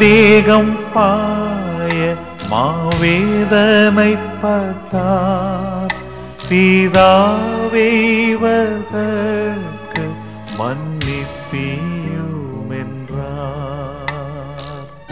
தேகம் பாய மாவேதனை பட்டார் சீதாவே இவர்களுக்கு மன்னிப்பியும் என்றார்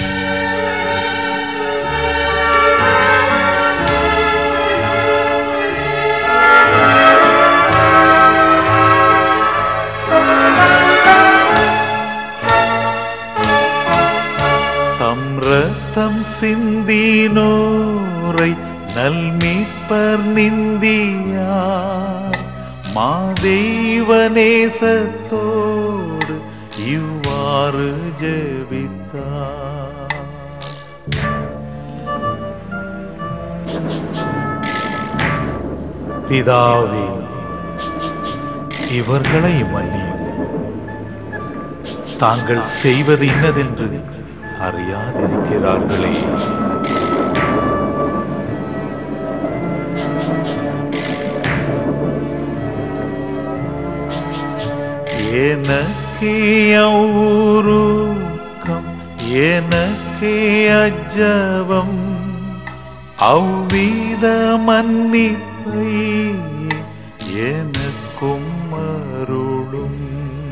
தம் ரத்தம் சிந்தினோரை நல்மீட்பர் நிந்தியார் மாதேவநேசத்தோடு இவ்வாறு ஜெபித்தார் பிதாவே இவர்களை மன்னியும் தாங்கள் செய்வது இன்னதென்று அறியாதிருக்கிறார்களே எனக்கே ஊருக்கம் எனக்கே அஜபம் அவ்வித மன்னிப்பை எனக்கும் அருளும்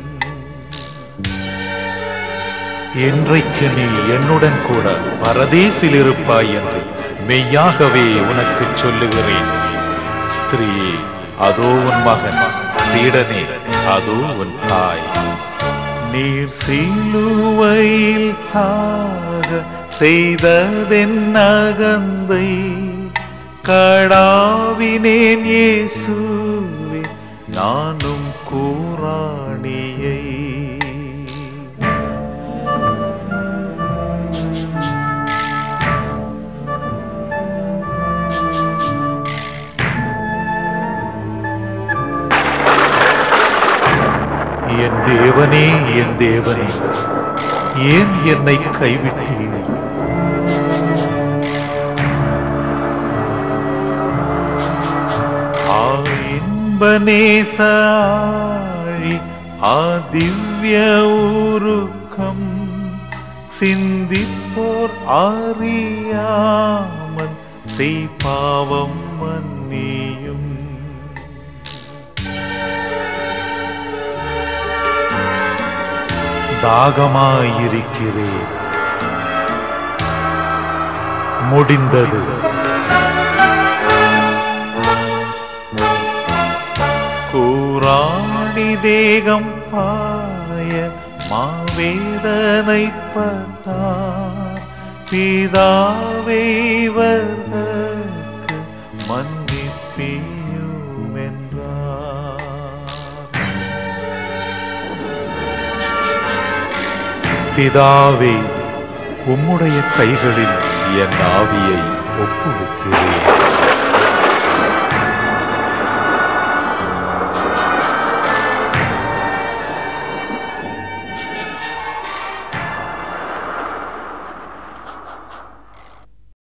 இன்றைக்கு நீ என்னுடன் கூட பரதேசில் இருப்பாய் என்று மெய்யாகவே உனக்கு சொல்லுகிறேன் ஸ்திரீயே அதோ உன் மகன் சீடனே அதோ உன் தாய் நீர் சிலுவையில் சாக செய்ததென் அகந்தை கடாவினேன் இயேசுவே நானும் கூராணியை என் தேவனே என் தேவனே ஏன் என்னை கைவிட்டீர் ஆ இன்பநேசாழி ஆ திவ்ய உருக்கம் சிந்திப்போர் அறியாமல் செய் பாவம் மன்னியும் தாகமாயிருக்கிறேன் முடிந்தது கூராணி தேகம் பாய மாவேதனை பட்டார் பிதாவே இவர்களுக்கு மன்னிப்பியும் என்றார் பிதாவே உம்முடைய கைகளில் என் ஆவியை ஒப்புவிக்கிறேன்